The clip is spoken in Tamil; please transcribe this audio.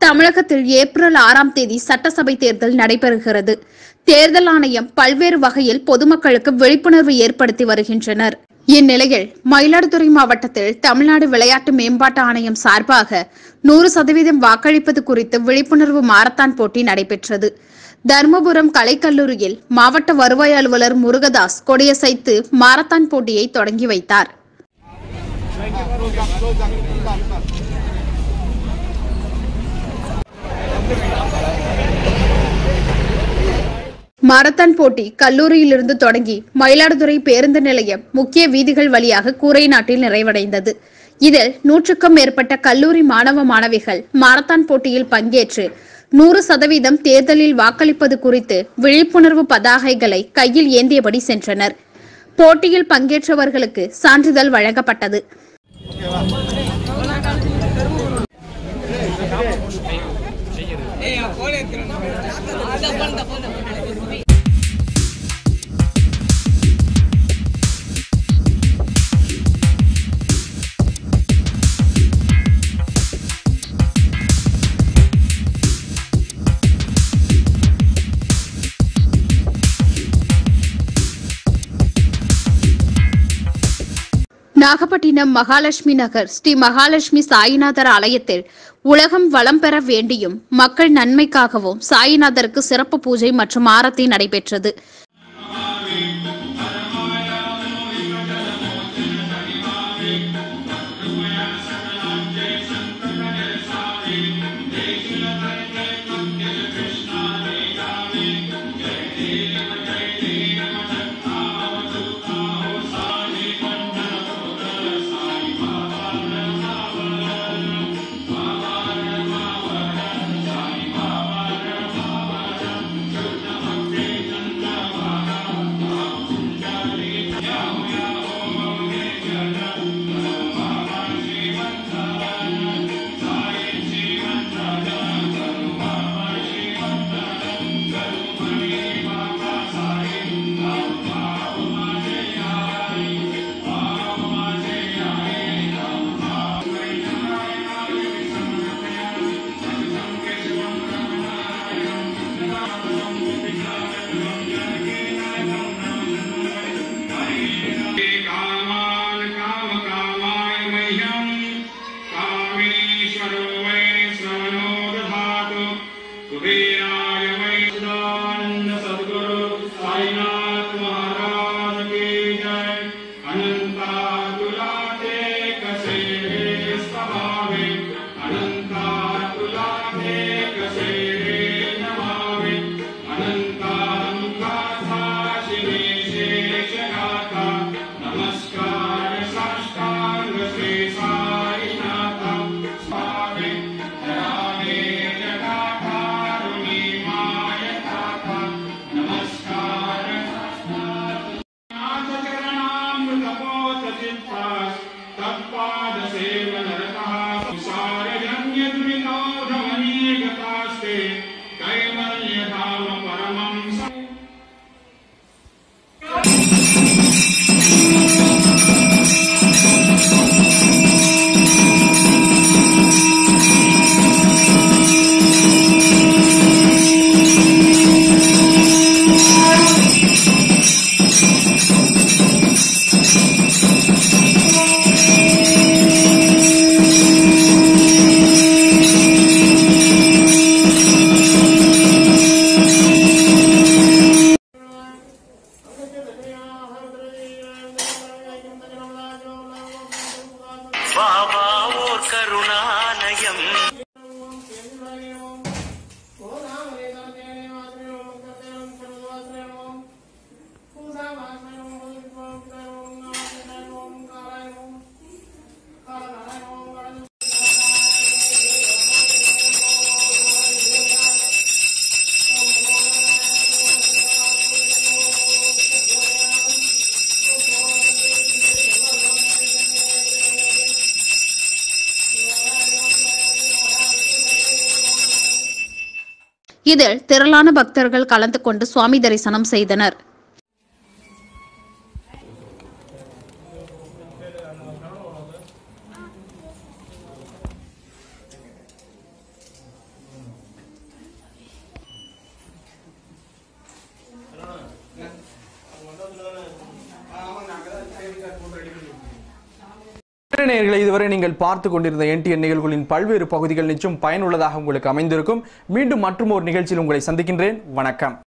தமிழகத்தில் ஏப்ரல் ஆறாம் தேதி சட்டசபை தேர்தல் நடைபெறுகிறது தேர்தல் ஆணையம் பல்வேறு வகையில் பொதுமக்களுக்கு விழிப்புணர்வு ஏற்படுத்தி வருகின்றனர் இந்நிலையில் மயிலாடுதுறை மாவட்டத்தில் தமிழ்நாடு விளையாட்டு மேம்பாட்டு ஆணையம் சார்பாக நூறு சதவீதம் வாக்களிப்பது குறித்து விழிப்புணர்வு மாரத்தான் போட்டி நடைபெற்றது தருமபுரம் கலைக்கல்லூரியில் மாவட்ட வருவாய் அலுவலர் முருகதாஸ் கொடியசைத்து மாரத்தான் போட்டியை தொடங்கி வைத்தார் மாரத்தான் போட்டி கல்லூரியிலிருந்து தொடங்கி மயிலாடுதுறை பேருந்து நிலையம் முக்கிய வீதிகள் வழியாக கூரை நாட்டில் நிறைவடைந்தது இதில் நூற்றுக்கும் மேற்பட்ட கல்லூரி மாணவ மாணவிகள் மாரத்தான் போட்டியில் பங்கேற்று நூறு சதவீதம் தேர்தலில் வாக்களிப்பது குறித்து விழிப்புணர்வு பதாகைகளை கையில் ஏந்தியபடி சென்றனர் போட்டியில் பங்கேற்றவர்களுக்கு சான்றிதழ் வழங்கப்பட்டது நாகப்பட்டினம் மகாலட்சுமி நகர் ஸ்ரீ மகாலட்சுமி சாயிநாதர் ஆலயத்தில் உலகம் வளம் பெற வேண்டியும் மக்கள் நன்மைக்காகவும் சாயிநாதருக்கு சிறப்பு பூஜை மற்றும் ஆரத்தி நடைபெற்றது कामान् कामकामाय मह्यम् कामेश्वरो वै श्रवणो दधातु कुबेराय वै चिदानन्द सद्गुरु साईनाथ महाराज की जय अनन्तातुलाते कसे स्तवामि अनन्तातुलाते कसे नमामि अनन्तामुखाथा शिवे शेषगाथा नमस्कार साष्टांग श्री साईनाथ स्वामी रामे जगाधारुणी माय थाथा नमस्कार नाथचरणामृतपोतचित्तास् तत्पादसेवनरतः सारजन्यद्विनोधमनीगतास्ते कैवल्यधाम परमं स பாபா ஓர் கருணாலயம் இதில் திரளான பக்தர்கள் கலந்து கொண்டு சுவாமி தரிசனம் செய்தனர் நேயர்களை இதுவரை நீங்கள் பார்த்து கொண்டிருந்த என்டிஎன் நிகழ்வுகளின் பல்வேறு பகுதிகள் நிச்சயம் பயனுள்ளதாக உங்களுக்கு அமைந்திருக்கும் மீண்டும் மற்றும் ஒரு நிகழ்ச்சியில் உங்களை சந்திக்கின்றேன் வணக்கம்